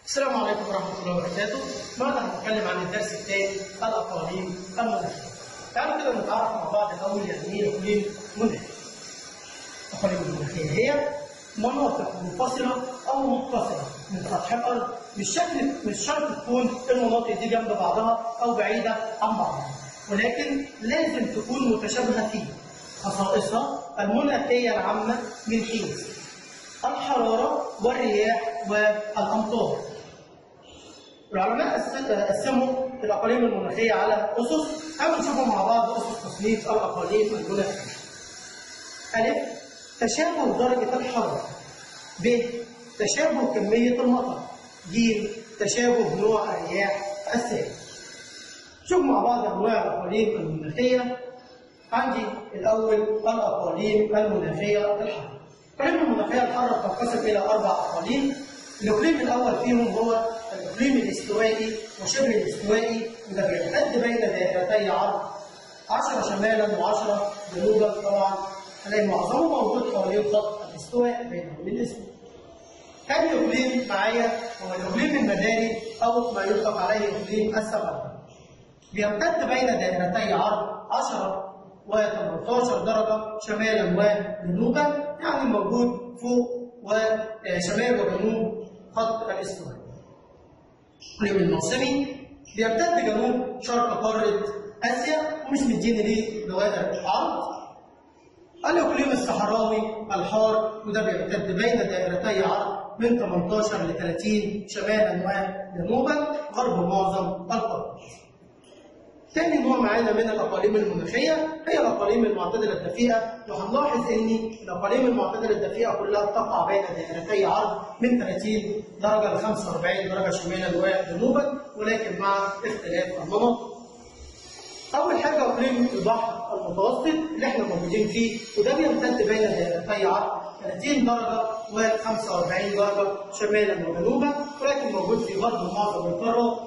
السلام عليكم ورحمة الله وبركاته. النهارده هنتكلم عن الدرس الثاني الأقاليم المناخية. تعالوا كده نتعرف مع بعض الأول يعني إيه إقليم مناخي. الأقاليم المناخية هي مناطق منفصلة أو متصلة من سطح الأرض مش شكل مش شرط تكون المناطق دي جنب بعضها أو بعيدة عن بعضها ولكن لازم تكون متشابهة فيه خصائصها المناخية العامة من حيث الحرارة والرياح والأمطار. العلماء قسموا الأقاليم المناخية على أسس تعالوا نشوفهم مع بعض أسس تصنيف الأقاليم المناخية. ألف تشابه درجة الحرارة. ب تشابه كمية المطر. ج تشابه نوع الرياح السائل. شوف مع بعض أنواع الأقاليم المناخية. عندي الأول الأقاليم المناخية الحارة. الإقليم المناخية الحارة تنقسم إلى أربع أقاليم. الإقليم الأول فيهم هو الإقليم الاستوائي وشبه الاستوائي وده بيمتد بين دائرتي عرض 10 شمالا و10 جنوبا طبعا هنلاقي معظمه موجود حوالين خط الاستواء بينهم الاسم. ثاني إقليم معايا هو الإقليم المداري أو ما يطلق عليه إقليم السماء. بيمتد بين دائرتي عرض 10 و18 درجة شمالا وجنوبا يعني موجود فوق وشمال وجنوب خط الاستواء. الإقليم الموسمي بيمتد جنوب شرق قارة آسيا ومش مديني ليه دوائر عرض. الإقليم الصحراوي الحار وده بيمتد بين دائرتي عرض من 18 ل 30 شمالا وجنوبا غرب معظم القارة. ثاني نوع معانا من الاقاليم المناخيه هي الاقاليم المعتدله الدفيئه وهنلاحظ ان الاقاليم المعتدله الدفيئه كلها تقع بين دائرتي عرض من 30 درجه ل 45 درجه شمالا وجنوبا ولكن مع اختلاف المناطق. اول حاجه اقليم البحر المتوسط اللي احنا موجودين فيه وده بيمتد بين دائرتي عرض 30 درجه و 45 درجه شمالا وجنوبا ولكن موجود في غرب معظم القارات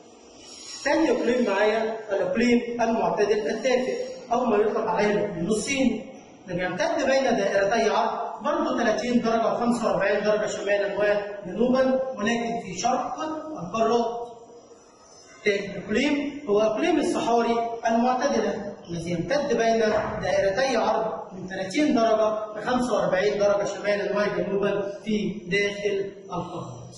ثاني اقليم معايا الاقليم المعتدل الدافئ او ما يطلق عليه الاقليم الصيني ده بيمتد بين دائرتي عرض برضه 30 درجه و45 درجه شمالا وجنوبا ولكن في شرق القارات. ثاني اقليم هو اقليم الصحاري المعتدله الذي يمتد بين دائرتي عرض من 30 درجه ل 45 درجه شمالا وجنوبا في داخل القارات.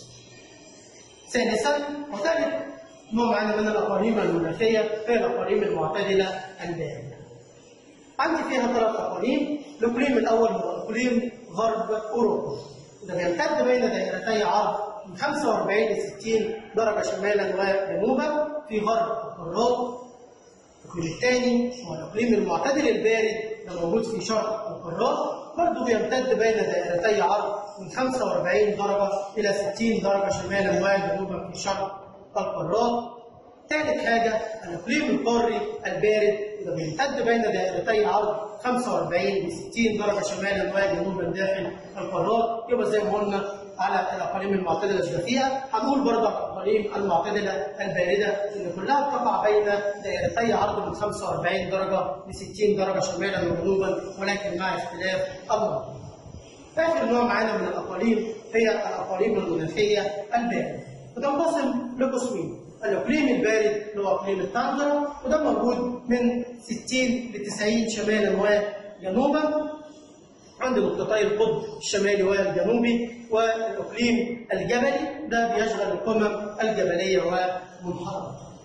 ثالثا وثالث نوع معانا من الاقاليم المناخيه هي الاقاليم المعتدله البارده. عندي فيها ثلاث اقاليم، الاقليم الاول هو اقليم غرب اوروبا. ده بيمتد بين دائرتي عرض من 45 ل 60 درجه شمالا وجنوبا في غرب القارات. الاقليم الثاني هو الاقليم المعتدل البارد ده موجود في شرق القارات برضه بيمتد بين دائرتي عرض من 45 درجه الى 60 درجه شمالا وجنوبا في شرق القارات ثالث حاجة الإقليم القاري البارد وده بيمتد بين دائرتي عرض 45 ل 60 درجة شمالا وجنوبا داخل القارات يبقى زي ما قلنا على الأقاليم المعتدلة الدافئة هنقول برضه الأقاليم المعتدلة الباردة اللي كلها تقع بين دائرتي عرض من 45 درجة ل 60 درجة شمالا وجنوبا ولكن مع اختلاف المناطق. آخر نوع معانا من الأقاليم هي الأقاليم المناخية الباردة. وتنقسم لقسمين الاقليم البارد اللي هو اقليم التندرا وده موجود من 60 ل 90 شمالا وجنوبا عند نقطتي القطب الشمالي والجنوبي والاقليم الجبلي ده بيشغل القمم الجبليه والمنحدره